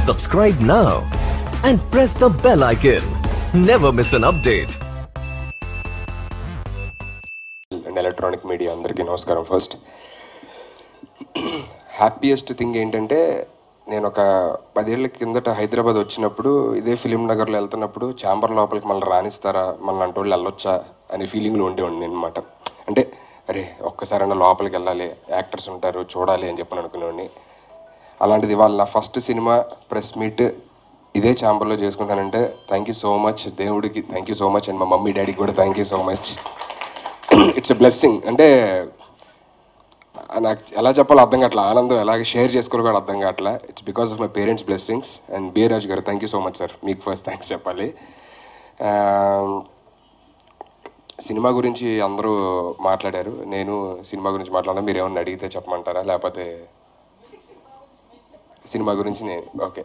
Subscribe now and press the bell icon. Never miss an update. And electronic media అందరికీ నమస్కారం first happiest thing ఏంటంటే నేను ఒక పదేళ్ల కిందట హైదరాబాద్ వచ్చినప్పుడు ఇదే ఫిలిం నగర్లో వెళ్తున్నప్పుడు ఛాంబర్ లోపలికి మళ్ళీ రాణిస్తారా మళ్ళీ అంటే వాళ్ళు వెళ్ళొచ్చా అనే ఫీలింగ్లో ఉండేవాడిని అనమాట అంటే అరే ఒక్కసారైనా లోపలికి వెళ్ళాలి యాక్టర్స్ ఉంటారు చూడాలి అని చెప్పని అనుకునేవాడిని అలాంటిది ఇవాళ నా ఫస్ట్ సినిమా ప్రెస్ మీట్ ఇదే ఛాంబర్లో చేసుకుంటానంటే థ్యాంక్ యూ సో మచ్ దేవుడికి thank you so much and మా మమ్మీ డాడీకి కూడా thank you so much it's a blessing అంటే నాకు ఎలా చెప్పాలో అర్థం కావట్లే ఆనందం ఎలాగ షేర్ చేసుకోవాలో కూడా అర్థం కావట్లే it's because of my parents blessings and B Raju garu thank you so much sir మీకు ఫస్ట్ థ్యాంక్స్ చెప్పాలి ఆ, సినిమా గురించి అందరూ మాట్లాడారు నేను సినిమా గురించి మాట్లాడినా మీరు ఏమన్నా అడిగితే చెప్పమంటారా లేకపోతే సినిమా గురించి నేను ఓకే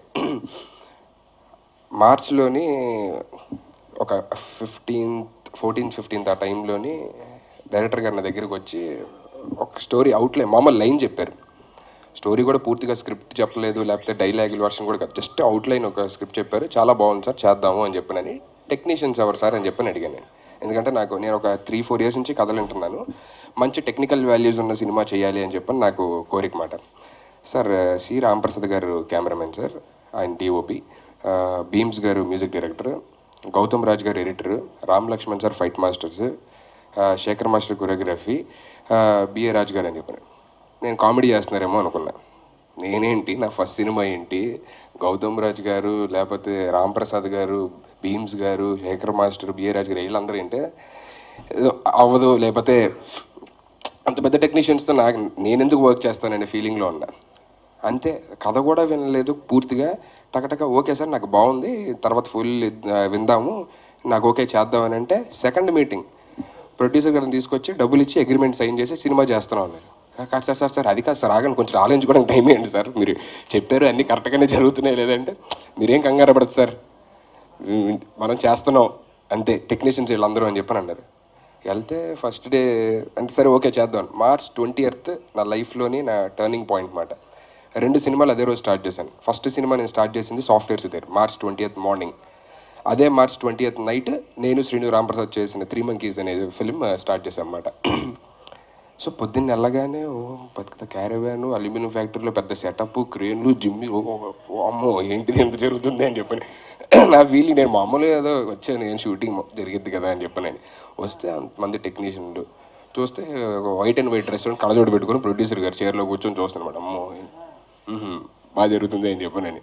మార్చ్లోని ఒక ఫిఫ్టీన్త్ ఫోర్టీన్త్ ఫిఫ్టీన్త్ ఆ టైంలోని డైరెక్టర్ గారు నా దగ్గరికి వచ్చి ఒక స్టోరీ అవుట్లైన్ మామూలు లైన్ చెప్పారు స్టోరీ కూడా పూర్తిగా స్క్రిప్ట్ చెప్పలేదు లేకపోతే డైలాగుల వర్షన్ కూడా కాదు జస్ట్ అవుట్లైన్ ఒక స్క్రిప్ట్ చెప్పారు చాలా బాగుంది సార్ చేద్దాము అని చెప్పనని టెక్నీషియన్స్ ఎవరు సార్ అని చెప్పని అడిగాను నేను ఎందుకంటే నాకు నేను ఒక త్రీ ఫోర్ ఇయర్స్ నుంచి కథలు వింటున్నాను మంచి టెక్నికల్ వాల్యూస్ ఉన్న సినిమా చేయాలి అని చెప్పని నాకు కోరిక మాట sir C Ramprasad garu cameraman sir ఆయన DOP Bheems garu music director Gautam Raj garu editor Ram Lakshman sir fight masters Shekhar master choreography B A Raj garu అని చెప్పాను నేను కామెడీ చేస్తున్నారేమో అనుకున్నా నేనేంటి నా ఫస్ట్ సినిమా ఏంటి గౌతమ్ రాజ్ గారు లేకపోతే రామ్ ప్రసాద్ గారు భీమ్స్ గారు శేఖర్ మాస్టర్ బిఏ రాజ్ గారు వీళ్ళందరూ ఏంటి ఏదో అవ్వదు లేకపోతే అంత పెద్ద టెక్నీషియన్స్తో నాకు నేను ఎందుకు వర్క్ చేస్తాననే ఫీలింగ్లో ఉన్నా అంతే కథ కూడా వినలేదు పూర్తిగా టకటక ఓకే సార్ నాకు బాగుంది తర్వాత ఫుల్ విందాము నాకు ఓకే చేద్దామని అంటే సెకండ్ మీటింగ్ ప్రొడ్యూసర్ గారిని తీసుకొచ్చి డబ్బులు ఇచ్చి అగ్రిమెంట్ సైన్ చేసి సినిమా చేస్తున్నాం అన్నారు కాదు సార్ సార్ సార్ అది కాదు సార్ ఆగండి కొంచెం ఆలోచించుకోవడానికి టైం ఏంటి సార్ మీరు చెప్పారు అన్నీ కరెక్ట్గానే జరుగుతున్నాయి లేదంటే మీరేం కంగారు పడదు సార్ ఉమ్, మనం చేస్తున్నాం అంతే టెక్నీషియన్స్ వీళ్ళందరూ అని చెప్పని అన్నారు వెళ్తే ఫస్ట్ డే అంటే సరే ఓకే చేద్దాం మార్చ్ ట్వంటీ ఎయిత్ నా లైఫ్లోని నా టర్నింగ్ పాయింట్ మాట రెండు సినిమాలు అదే రోజు స్టార్ట్ చేశాను ఫస్ట్ సినిమా నేను స్టార్ట్ చేసింది software Sudheer March twenty eighth morning అదే మార్చ్ ట్వంటీ ఎయిత్ నైట్ నేను శ్రీను రాంప్రసాద్ చేసిన త్రీ మంకీస్ అనే ఫిల్మ్ స్టార్ట్ చేశాను అన్నమాట సో పొద్దున్న వెళ్ళగానే ఓ పెద్ద క్యారవాను అల్యూమినియం ఫ్యాక్టరీలో పెద్ద సెటప్ క్రేన్లు జిమ్మి ఓ ఓ, ఓ, అమ్మో ఏంటిది ఎంత జరుగుతుంది అని చెప్పని నా ఫీలింగ్ నేను మామూలుగా ఏదో వచ్చాను నేను షూటింగ్ జరిగిద్ది కదా అని చెప్పని వస్తే అంతమంది టెక్నీషియన్లు చూస్తే ఒక వైట్ అండ్ వైట్ రెస్టారెంట్ కళ్ళజోడు పెట్టుకొని ప్రొడ్యూసర్ గారు చైర్లో కూర్చొని చూస్తున్నాడు అమ్మో మ్హూ, బాగా జరుగుతుంది అని చెప్పనని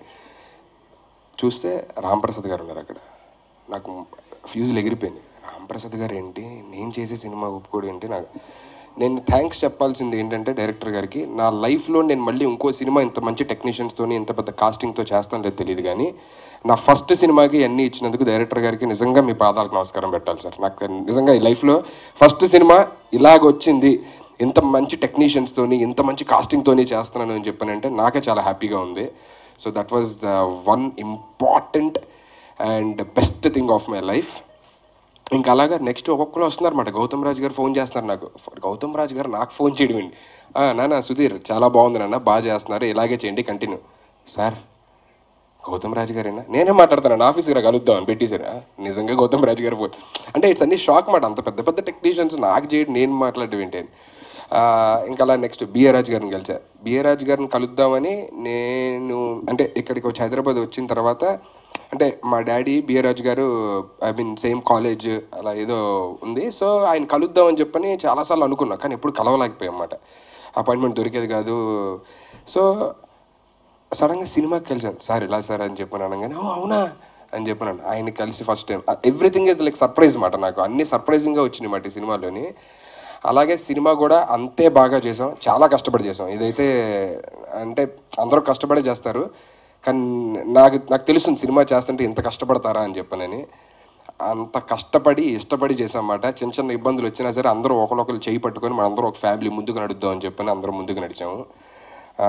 చూస్తే రాంప్రసాద్ గారు ఉన్నారు అక్కడ నాకు ఫ్యూజులు ఎగిరిపోయింది రాంప్రసాద్ గారు ఏంటి నేను చేసే సినిమా ఒప్పుకోడు ఏంటి నాకు నేను థ్యాంక్స్ చెప్పాల్సింది ఏంటంటే డైరెక్టర్ గారికి నా లైఫ్లో నేను మళ్ళీ ఇంకో సినిమా ఇంత మంచి టెక్నీషియన్స్తో ఇంత పెద్ద కాస్టింగ్తో చేస్తాను లేదు తెలియదు కానీ నా ఫస్ట్ సినిమాకి అన్నీ ఇచ్చినందుకు డైరెక్టర్ గారికి నిజంగా మీ పాదాలకు నమస్కారం పెట్టాలి సార్ నాకు నిజంగా ఈ లైఫ్లో ఫస్ట్ సినిమా ఇలాగ వచ్చింది ఇంత మంచి టెక్నీషియన్స్తోని ఇంత మంచి కాస్టింగ్తోని చేస్తున్నాను అని చెప్పానంటే నాకే చాలా హ్యాపీగా ఉంది so that was the one important and best thing of my life ఇంకా అలాగా నెక్స్ట్ ఒక్కొక్కరు వస్తున్నారు అన్నమాట గౌతమ్ రాజు గారు ఫోన్ చేస్తున్నారు నాకు గౌతమ్ రాజు గారు నాకు ఫోన్ చేయడం ఏంటి "ఆ, నాన్న సుధీర్ చాలా బాగుంది నాన్న బాగా చేస్తున్నారు ఇలాగే చేయండి కంటిన్యూ సార్ గౌతమ్ రాజు గారేనా నేనే మాట్లాడతాను నా ఆఫీస్కి రా కలుద్దాం అని పెట్టేశారు "ఆ, నిజంగా గౌతమ్ రాజు గారు ఫోన్ అంటే ఇట్స్ అన్ని షాక్ మాట అంత పెద్ద పెద్ద టెక్నీషియన్స్ నాకు చేయడం నేను మాట్లాడడం ఏంటి అని ఆ, ఇంకా అలా నెక్స్ట్ బిఏ రాజు గారిని కలిసా బిఏ రాజు గారిని కలుద్దామని నేను అంటే ఇక్కడికి వచ్చి హైదరాబాద్ వచ్చిన తర్వాత అంటే మా డాడీ బిఏ రాజు గారు ఐ మీన్ సేమ్ కాలేజ్ అలా ఏదో ఉంది సో ఆయన కలుద్దామని చెప్పని చాలాసార్లు అనుకున్నా కానీ ఎప్పుడు కలవలేకపోయాం అన్నమాట అపాయింట్మెంట్ దొరికేది కాదు సో సడన్గా సినిమాకి కలిసాను సార్ ఇలా సార్ అని చెప్పాను అనగానే "ఓ, అవునా అని చెప్పాను ఆయన కలిసి first time everything is like surprise మాట నాకు అన్ని సర్ప్రైజింగ్గా వచ్చినాయి మాట ఈ సినిమాలోని అలాగే సినిమా కూడా అంతే బాగా చేసాం చాలా కష్టపడి చేసాం ఇదైతే అంటే అందరూ కష్టపడే చేస్తారు కానీ నాకు నాకు తెలుస్తుంది సినిమా చేస్తుంటే ఇంత కష్టపడతారా అని చెప్పానని అంత కష్టపడి ఇష్టపడి చేసామన్నమాట చిన్న చిన్న ఇబ్బందులు వచ్చినా సరే అందరూ ఒకరికొకరు చేయి పట్టుకొని మన అందరూ ఒక ఫ్యామిలీ ముందుకు నడుద్దాం అని చెప్పని అందరూ ముందుకు నడిచాము ఆ,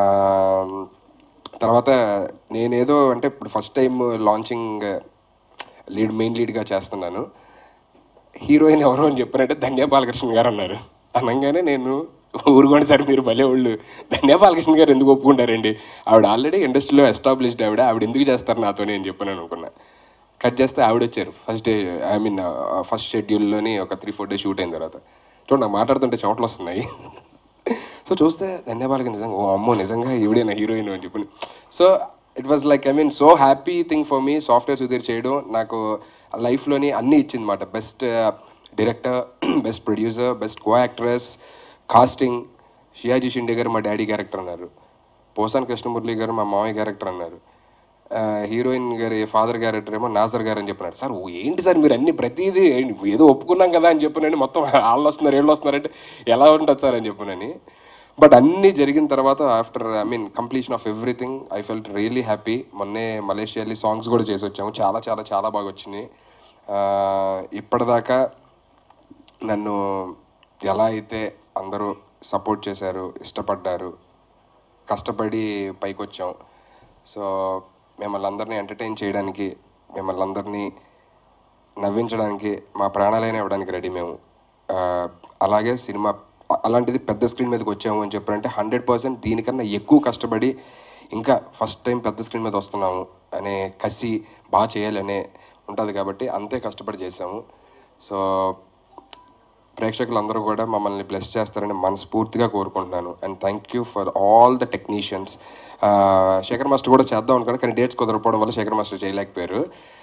తర్వాత నేనేదో అంటే ఇప్పుడు first time launching lead main లీడ్గా చేస్తున్నాను హీరోయిన్ ఎవరు అని చెప్పారంటే ధన్య బాలకృష్ణ గారు అన్నారు అనగానే నేను ఊరుకోండి సార్ మీరు భలే వాళ్ళు ధన్యా బాలకృష్ణ గారు ఎందుకు ఒప్పుకుంటారండి ఆవిడ ఆల్రెడీ ఇండస్ట్రీలో ఎస్టాబ్లిష్డ్ ఆవిడ ఆవిడ ఎందుకు చేస్తారు నాతో నేను చెప్పాను అనుకున్నా కట్ చేస్తే ఆవిడ వచ్చారు first day I mean first షెడ్యూల్లోని ఒక త్రీ ఫోర్ డేస్ షూట్ అయిన తర్వాత చూడండి నాకు మాట్లాడుతుంటే చెమటలు వస్తున్నాయి సో చూస్తే ధన్యవాదాలు నిజంగా ఓ అమ్మో నిజంగా ఈవిడే నా హీరోయిన్ అని చెప్పి so it was like I mean so happy thing for me software Sudheer చేయడం నాకు లైఫ్లోని అన్నీ ఇచ్చింది మాట best director best producer best co actress casting Shiyaji Shinde garu మా డాడీ క్యారెక్టర్ అన్నారు పోసాన్ కృష్ణమురళి గారు మా మామయ్య క్యారెక్టర్ అన్నారు హీరోయిన్ గారి ఫాదర్ క్యారెక్టర్ ఏమో నాజర్ గారు అని చెప్పినారు సార్ ఓ ఏంటి సార్ మీరు అన్ని ప్రతిదీ ఏదో ఒప్పుకున్నాం కదా అని చెప్పినని మొత్తం వాళ్ళు వస్తున్నారు ఏళ్ళు వస్తున్నారంటే ఎలా ఉంటుంది సార్ అని చెప్పినని బట్ అన్నీ జరిగిన తర్వాత after I mean completion of everything I felt really happy మొన్నే మలేషియా వెళ్ళి సాంగ్స్ కూడా చేసి వచ్చాము చాలా చాలా చాలా బాగా వచ్చినాయి ఆ, ఇప్పటిదాకా నన్ను ఎలా అయితే అందరూ సపోర్ట్ చేశారు ఇష్టపడ్డారు కష్టపడి పైకి వచ్చాం సో మిమ్మల్ని అందరినీ ఎంటర్టైన్ చేయడానికి మిమ్మల్ని అందరినీ నవ్వించడానికి మా ప్రాణాలైనా ఇవ్వడానికి రెడీ మేము ఆ, అలాగే సినిమా అ- అలాంటిది పెద్ద స్క్రీన్ మీదకి వచ్చాము అని చెప్పారంటే హండ్రెడ్ పర్సెంట్ దీనికన్నా ఎక్కువ కష్టపడి ఇంకా ఫస్ట్ టైం పెద్ద స్క్రీన్ మీద వస్తున్నాము అనే కసి బాగా చేయాలనే ఉంటుంది కాబట్టి అంతే కష్టపడి చేసాము సో ప్రేక్షకులందరూ కూడా మమ్మల్ని బ్లెస్ చేస్తారని మనస్ఫూర్తిగా కోరుకుంటున్నాను and thank you for all the technicians Shekhar master కూడా చేద్దాం అనుకున్నాను కానీ డేట్స్ కుదరకపోవడం వల్ల శేఖర్ మాస్టర్ చేయలేకపోయారు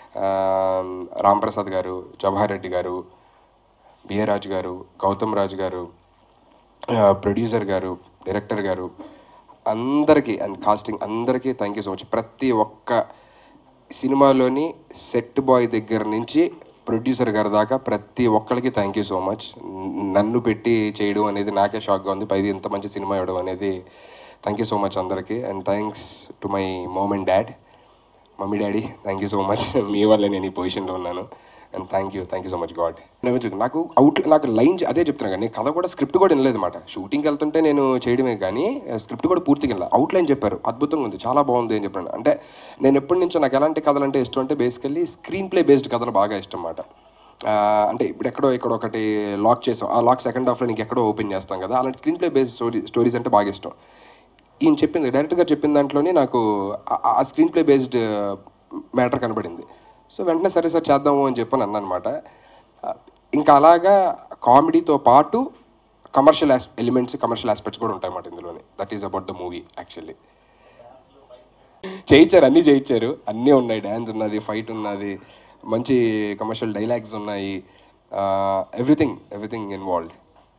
రామ్ ప్రసాద్ గారు జవహర్ రెడ్డి గారు బిఏ రాజు గారు గౌతమ్ రాజు గారు ప్రొడ్యూసర్ గారు డైరెక్టర్ గారు అందరికీ అండ్ కాస్టింగ్ అందరికీ థ్యాంక్ యూ సో మచ్ ప్రతి ఒక్క సినిమాలోని సెట్ బాయ్ దగ్గర నుంచి ప్రొడ్యూసర్ గారి దాకా ప్రతి ఒక్కరికి థ్యాంక్ యూ సో మచ్ నన్ను పెట్టి చేయడం అనేది నాకే షాక్గా ఉంది పైది ఇంత మంచి సినిమా ఇవ్వడం అనేది థ్యాంక్ యూ సో మచ్ అందరికీ and thanks to my mom and dad mummy daddy thank you so much మీ వల్లే నేను ఈ పొజిషన్లో ఉన్నాను and thank you thank you so much God నాకు అవుట్ నాకు లైన్ అదే చెప్తున్నాను కానీ కథ కూడా స్క్రిప్ట్ కూడా వినలేదు అనమాట షూటింగ్కి వెళ్తుంటే నేను చేయడమే కానీ స్క్రిప్ట్ కూడా పూర్తిగా వినలేదు అవుట్ లైన్ చెప్పారు అద్భుతంగా ఉంది చాలా బాగుంది అని చెప్పాను అంటే నేను ఎప్పటి నుంచో నాకు ఎలాంటి కథలు అంటే ఇష్టం అంటే బేసికల్లీ స్క్రీన్ ప్లే బేస్డ్ కథలు బాగా ఇష్టం అన్నమాట ఆ, అంటే ఇప్పుడు ఎక్కడో ఇక్కడ ఒకటి లాక్ చేసాం ఆ లాక్ సెకండ్ హాఫ్లో నీకు ఎక్కడో ఓపెన్ చేస్తాం కదా అలాంటి screenplay based story stories అంటే బాగా ఇష్టం ఈయన చెప్పింది డైరెక్టర్ గారు చెప్పిన దాంట్లోనే నాకు ఆ- ఆ స్క్రీన్ ప్లే బేస్డ్ మ్యాటర్ కనబడింది సో వెంటనే సరే సార్ చేద్దాము అని చెప్పని అన్న అనమాట ఇంకా అలాగా కామెడీతో పాటు కమర్షియల్ ఎలిమెంట్స్ కమర్షియల్ ఆస్పెక్ట్స్ కూడా ఉంటాయి అన్నమాట ఇందులోనే that is about the movie actually చేయించారు అన్నీ చేయించారు అన్నీ ఉన్నాయి డ్యాన్స్ ఉన్నది ఫైట్ ఉన్నది మంచి కమర్షియల్ డైలాగ్స్ ఉన్నాయి ఎవ్రీథింగ్ ఎవ్రీథింగ్ ఇన్వాల్వ్డ్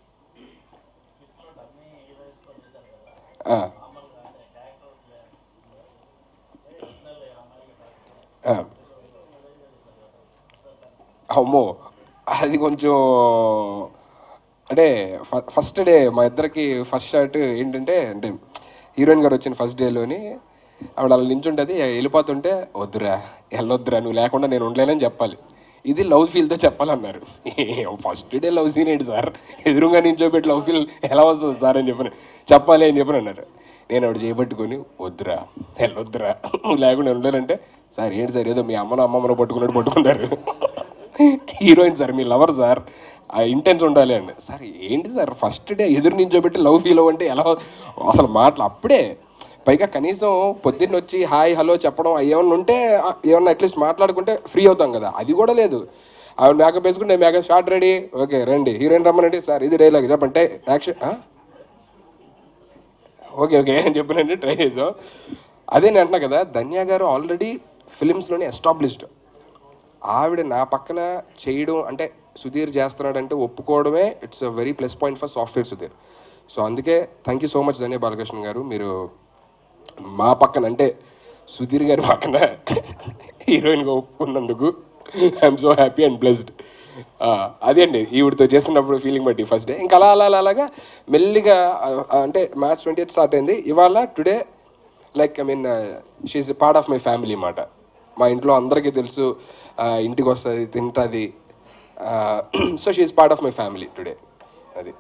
అమ్మో అది కొంచెం అంటే ఫ- ఫస్ట్ డే మా ఇద్దరికి ఫస్ట్ షాట్ ఏంటంటే అంటే హీరోయిన్ గారు వచ్చిన ఫస్ట్ డేలోని ఆవిడ అలా నించుంటుంది వెళ్ళిపోతుంటే వద్దురా వెళ్ళొద్దురా నువ్వు లేకుండా నేను ఉండలేనని చెప్పాలి ఇది లవ్ ఫీల్తో చెప్పాలన్నారు ఫస్ట్ డే లవ్ సీన్ ఏంటి సార్ ఎదురుగా నించోబెట్టి లవ్ ఫీల్ ఎలా వస్తుంది సార్ అని చెప్పని చెప్పాలి అని చెప్పని అన్నారు నేను ఆవిడ చేయబట్టుకొని వద్దురా వెళ్ళొద్దురా నువ్వు లేకుండా ఉండలేనంటే సార్ ఏంటి సార్ ఏదో మీ అమ్మను అమ్మమ్మను పట్టుకున్నట్టు పట్టుకున్నారు హీరోయిన్ సార్ మీ లవర్ సార్ ఆ ఇంటెన్స్ ఉండాలి అండి సార్ ఏంటి సార్ ఫస్ట్ డే ఎదురు నించోబెట్టి లవ్ ఫీల్ అవ్వంటే ఎలా అసలు మాటలు అప్పుడే పైగా కనీసం పొద్దున్న వచ్చి హాయ్ హలో చెప్పడం అవి ఏమన్నా ఉంటే ఆ, ఏమన్నా అట్లీస్ట్ మాట్లాడుకుంటే ఫ్రీ అవుతాం కదా అది కూడా లేదు ఆవిడ మేకప్ వేసుకుంటే మేకప్ షార్ట్ రెడీ ఓకే రండి హీరోయిన్ రమ్మనండి సార్ ఇది డైలాగ్ చెప్పంటే యాక్షన్ ఓకే ఓకే అని చెప్పినండి ట్రై చేసాం అదే నేను అంటున్నా కదా ధన్య గారు ఆల్రెడీ ఫిలిమ్స్లోనే ఎస్టాబ్లిష్డ్ ఆవిడ నా పక్కన చేయడం అంటే సుధీర్ చేస్తున్నాడంటే ఒప్పుకోవడమే it's a very plus point for software Sudheer so అందుకే thank you so much Dhanya Balakrishna garu మీరు మా పక్కన అంటే సుధీర్ గారి పక్కన హీరోయిన్గా ఒప్పుకున్నందుకు I'm so happy and blessed అదే అండి ఈవిడతో చేస్తున్నప్పుడు ఫీలింగ్ బట్టి ఫస్ట్ డే ఇంకా అలా అలా అలా అలాగా మెల్లిగా ఆ, ఆ, అంటే మ్యాచ్ ట్వంటీ ఎయిత్ స్టార్ట్ అయింది ఇవాళ today like I mean she's part of my family మాట మా ఇంట్లో అందరికీ తెలుసు ఆ, ఇంటికి వస్తుంది తింటుంది so she's part of my family today అది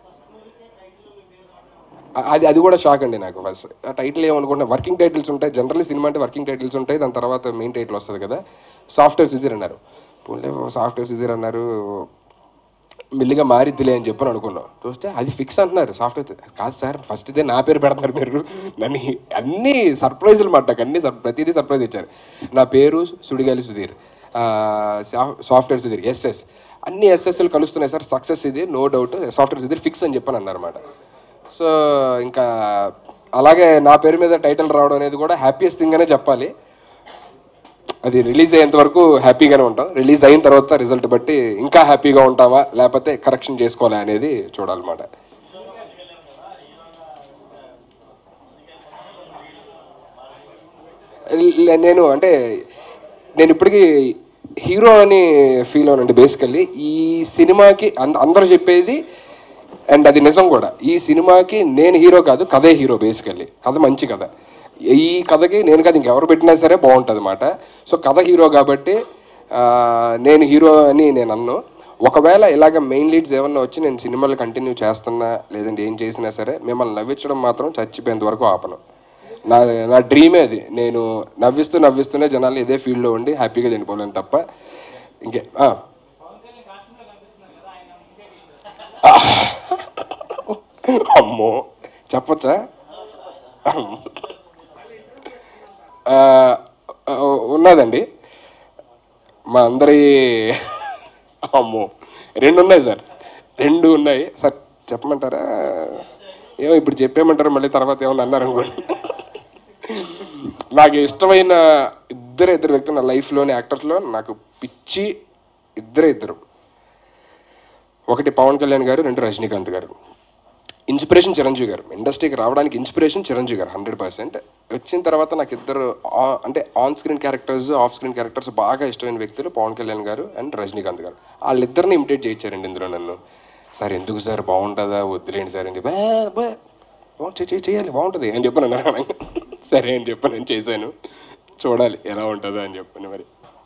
ఆ- అది అది కూడా షాక్ అండి నాకు ఫస్ట్ ఆ టైటిల్ ఏమనుకుంటున్నా వర్కింగ్ టైటిల్స్ ఉంటాయి జనరల్లీ సినిమా అంటే వర్కింగ్ టైటిల్స్ ఉంటాయి దాని తర్వాత మెయిన్ టైటిల్ వస్తుంది కదా సాఫ్ట్వేర్ సుధీర్ అన్నారు పోన్లే సాఫ్ట్వేర్ సుధీర్ అన్నారు మెల్లిగా మారిద్దిలే అని చెప్పని అనుకున్నాం చూస్తే అది ఫిక్స్ అంటున్నారు సాఫ్ట్వేర్ కాదు సార్ ఫస్ట్ ఇదే నా పేరు పెడుతున్నారు మీరు నన్ను అన్ని సర్ప్రైజులు మాట నాకు అన్ని సర్- ప్రతిదీ సర్ప్రైజ్ ఇచ్చారు నా పేరు సుడిగాలి సుధీర్ ఆ, సా- సాఫ్ట్వేర్ సుధీర్ ఎస్ఎస్ అన్ని ఎస్ఎస్లు కలుస్తున్నాయి సార్ సక్సెస్ ఇది no doubt software Sudheer fix అని చెప్పని అన్నారన్నమాట సో ఇంకా అలాగే నా పేరు మీద టైటిల్ రావడం అనేది కూడా హ్యాపీయెస్ట్ థింగ్ అనే చెప్పాలి అది రిలీజ్ అయ్యేంత వరకు హ్యాపీగానే ఉంటాం రిలీజ్ అయిన తర్వాత రిజల్ట్ బట్టి ఇంకా హ్యాపీగా ఉంటామా లేకపోతే కరెక్షన్ చేసుకోవాలా అనేది చూడాలన్నమాట లే- నేను అంటే నేను ఇప్పటికీ హీరో అని ఫీల్ అవునండి బేసికల్లీ ఈ సినిమాకి అం- అందరూ చెప్పేది అండ్ అది నిజం కూడా ఈ సినిమాకి నేను హీరో కాదు కథే హీరో బేసికల్లీ కథ మంచి కథ ఈ కథకి నేను కాదు ఇంకెవరు పెట్టినా సరే బాగుంటుంది అనమాట సో కథ హీరో కాబట్టి ఆ, నేను హీరో అని నేను అన్ను ఒకవేళ ఇలాగ మెయిన్ లీడ్స్ ఏమన్నా వచ్చి నేను సినిమాలు కంటిన్యూ చేస్తున్నా లేదంటే ఏం చేసినా సరే మిమ్మల్ని నవ్వించడం మాత్రం చచ్చిపోయేంత వరకు ఆపను నా నా డ్రీమే అది నేను నవ్విస్తూ నవ్విస్తూనే జనాలు ఇదే ఫీల్డ్లో ఉండి హ్యాపీగా చనిపోలేను తప్ప ఇంకే ఆ. అమ్మో చెప్పచ్చా ఆ, ఆ, ఉన్నదండి మా అందరి అమ్మో రెండు ఉన్నాయి సార్ రెండు ఉన్నాయి సార్ చెప్పమంటారా ఏమో ఇప్పుడు చెప్పేయమంటారా మళ్ళీ తర్వాత ఏమన్నా అన్నారు అనుకోండి నాకు ఇష్టమైన ఇద్దరు ఇద్దరు వ్యక్తులు నా లైఫ్లోని యాక్టర్స్లో నాకు పిచ్చి ఇద్దరే ఇద్దరు ఒకటి పవన్ కళ్యాణ్ గారు రెండు రజనీకాంత్ గారు ఇన్స్పిరేషన్ చిరంజీవి గారు ఇండస్ట్రీకి రావడానికి ఇన్స్పిరేషన్ చిరంజీవి గారు హండ్రెడ్ పర్సెంట్ వచ్చిన తర్వాత నాకు ఇద్దరు ఆ- అంటే on screen characters off screen characters బాగా ఇష్టమైన వ్యక్తులు పవన్ కళ్యాణ్ గారు అండ్ రజనీకాంత్ గారు వాళ్ళిద్దరిని ఇమిటేట్ చేయించారండి ఇందులో నన్ను సార్ ఎందుకు సార్ బాగుంటుందా వద్దులేండి సార్ అని చెప్పి "బా, బా, బాగుంది, చెయ్, చెయ్, చేయాలి బాగుంటుంది అని చెప్పని అన్నారు సరే అని చెప్పి నేను చేశాను చూడాలి ఎలా ఉంటుందో అని చెప్పని మరి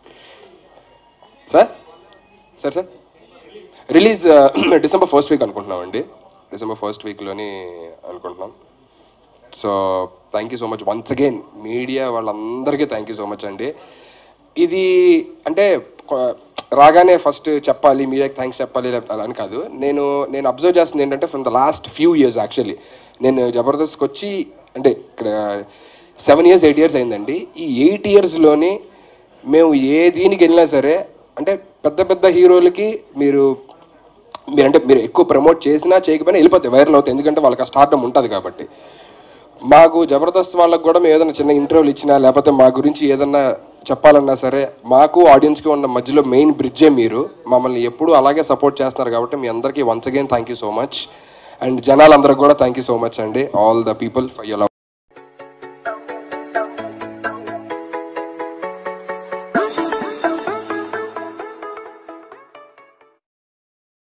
sir sir sir release December first week అనుకుంటున్నామండి డిసెంబర్ ఫస్ట్ వీక్లోని అనుకుంటున్నాం so thank you so much once again media వాళ్ళందరికీ థ్యాంక్ యూ సో మచ్ అండి ఇది అంటే కొ- రాగానే ఫస్ట్ చెప్పాలి మీడియాకి థ్యాంక్స్ చెప్పాలి లేకపోతే అలా అని కాదు నేను నేను అబ్జర్వ్ చేస్తుంది ఏంటంటే from the last few years actually నేను జబర్దస్త్కి వచ్చి అంటే ఇక్కడ సెవెన్ ఇయర్స్ ఎయిట్ ఇయర్స్ అయిందండి ఈ ఎయిట్ ఇయర్స్లోని మేము ఏ దీనికి వెళ్ళినా సరే అంటే పెద్ద పెద్ద హీరోలకి మీరు మీరంటే మీరు ఎక్కువ ప్రమోట్ చేసినా చేయకపోయినా వెళ్ళిపోతాయి వైరల్ అవుతాయి ఎందుకంటే వాళ్ళకి ఆ స్టార్టమ్ ఉంటుంది కాబట్టి మాకు జబర్దస్త్ వాళ్ళకి కూడా మేము ఏదైనా చిన్న ఇంటర్వ్యూలు ఇచ్చినా లేకపోతే మా గురించి ఏదన్నా చెప్పాలన్నా సరే మాకు ఆడియన్స్కి ఉన్న మధ్యలో మెయిన్ బ్రిడ్జే మీరు మమ్మల్ని ఎప్పుడూ అలాగే సపోర్ట్ చేస్తున్నారు కాబట్టి మీ అందరికీ once again thank you so much and జనాలందరికి కూడా థ్యాంక్ యూ సో మచ్ అండి all the people for you